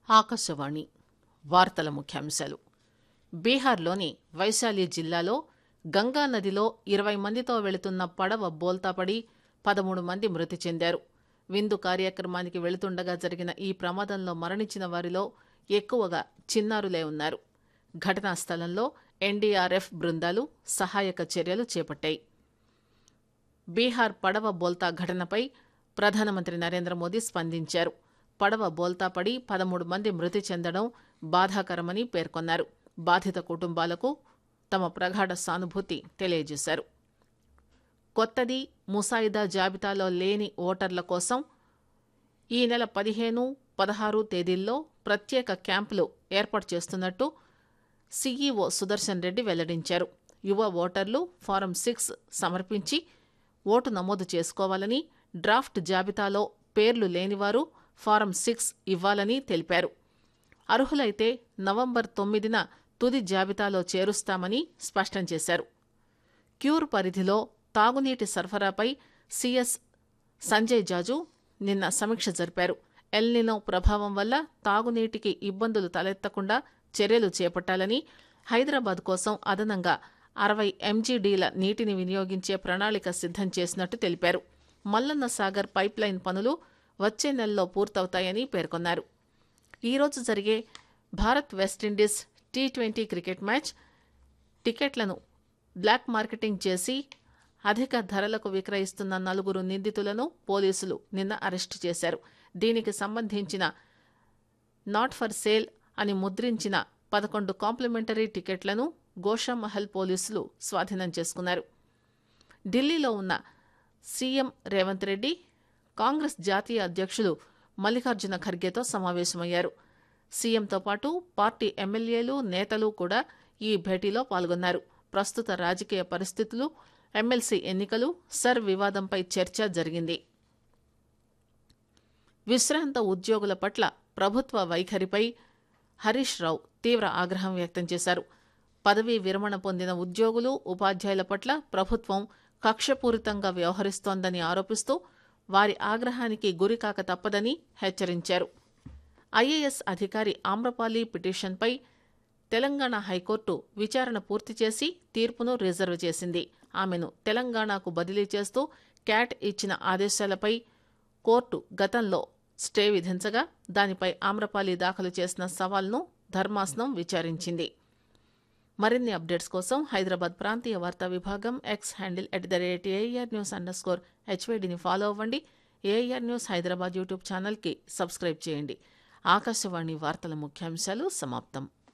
ఆకాశవాణి వార్తల ముఖ్యాంశాలు బీహార్లోని వైశాలి జిల్లాలో గంగా నదిలో ఇరవై మందితో వెళుతున్న పడవ బోల్తాపడి పదమూడు మంది మృతి చెందారు విందు కార్యక్రమానికి వెళుతుండగా జరిగిన ఈ ప్రమాదంలో మరణించిన వారిలో ఎక్కువగా చిన్నారులే ఉన్నారు ఘటనా స్థలంలో ఎన్డీఆర్ఎఫ్ బృందాలు సహాయక చర్యలు చేపట్టాయి బీహార్ పడవ బోల్తా ఘటనపై ప్రధానమంత్రి నరేంద్ర మోదీ స్పందించారు పడవ బోల్తా పడి పదమూడు మంది మృతి చెందడం బాధాకరమని పేర్కొన్నారు బాధిత కుటుంబాలకు తమ ప్రగాఢ సానుభూతి తెలియజేశారు కొత్తది ముసాయిదా జాబితాలో లేని ఓటర్ల కోసం ఈ నెల పదిహేను పదహారు తేదీల్లో ప్రత్యేక క్యాంపులు ఏర్పాటు చేస్తున్నట్టు సీఈఓ సుదర్శన్ రెడ్డి వెల్లడించారు యువ ఓటర్లు ఫారం సిక్స్ సమర్పించి ఓటు నమోదు చేసుకోవాలని డ్రాఫ్ట్ జాబితాలో పేర్లు లేనివారు ఫారం సిక్స్ ఇవ్వాలని తెలిపారు అర్హులైతే నవంబర్ తొమ్మిదిన తుది జాబితాలో చేరుస్తామని స్పష్టం చేశారు క్యూర్ పరిధిలో తాగునీటి సరఫరాపై సీఎస్ సంజయ్ జాజు నిన్న సమీక్ష జరిపారు ఎల్నినో ప్రభావం వల్ల తాగునీటికి ఇబ్బందులు తలెత్తకుండా చర్యలు చేపట్టాలని హైదరాబాద్ కోసం అదనంగా అరవై ఎంజీడీల నీటిని వినియోగించే ప్రణాళిక సిద్దం చేసినట్టు తెలిపారు మల్లన్న సాగర్ పైప్ లైన్ పనులు వచ్చే నెలలో పూర్తవుతాయని పేర్కొన్నారు ఈరోజు జరిగే Bharat West Indies T twenty cricket match టికెట్లను బ్లాక్ మార్కెటింగ్ చేసి అధిక ధరలకు విక్రయిస్తున్న నలుగురు నిందితులను పోలీసులు నిన్న అరెస్టు చేశారు దీనికి సంబంధించిన నాట్ ఫర్ సేల్ అని ముద్రించిన పదకొండు కాంప్లిమెంటరీ టికెట్లను గోషామహల్ పోలీసులు స్వాధీనం చేసుకున్నారు ఢిల్లీలో ఉన్న సీఎం రేవంత్ రెడ్డి కాంగ్రెస్ జాతీయ అధ్యక్షులు మల్లికార్జున ఖర్గేతో సమావేశమయ్యారు సీఎంతో పాటు పార్టీ ఎమ్మెల్యేలు నేతలు కూడా ఈ భేటీలో పాల్గొన్నారు ప్రస్తుత రాజకీయ పరిస్థితులు ఎమ్మెల్సీ ఎన్నికలు సర్ వివాదంపై చర్చ జరిగింది విశ్రాంత ఉద్యోగుల పట్ల ప్రభుత్వ వైఖరిపై హరీష్ రావు తీవ్ర ఆగ్రహం వ్యక్తం చేశారు పదవీ విరమణ పొందిన ఉద్యోగులు ఉపాధ్యాయుల పట్ల ప్రభుత్వం కక్షపూరితంగా వ్యవహరిస్తోందని ఆరోపిస్తూ వారి ఆగ్రహానికి గురికాక తప్పదని హెచ్చరించారు ఐఏఎస్ అధికారి ఆమ్రపాలి పిటిషన్పై తెలంగాణ హైకోర్టు విచారణ పూర్తి చేసి తీర్పును రిజర్వ్ చేసింది ఆమెను తెలంగాణకు బదిలీ చేస్తూ క్యాట్ ఇచ్చిన ఆదేశాలపై కోర్టు గతంలో స్టే విధించగా దానిపై ఆమ్రపాలి దాఖలు చేసిన సవాల్ను ధర్మాసనం విచారించింది మరిన్ని అప్డేట్స్ కోసం హైదరాబాద్ ప్రాంతీయ వార్తా విభాగం X handle at the rate AR news underscore హెచ్వైడిని ఫాలో అవ్వండి ఏఆర్ న్యూస్ హైదరాబాద్ యూట్యూబ్ ఛానల్కి సబ్స్క్రైబ్ చేయండి ఆకాశవాణి వార్తల ముఖ్యాంశాలు సమాప్తం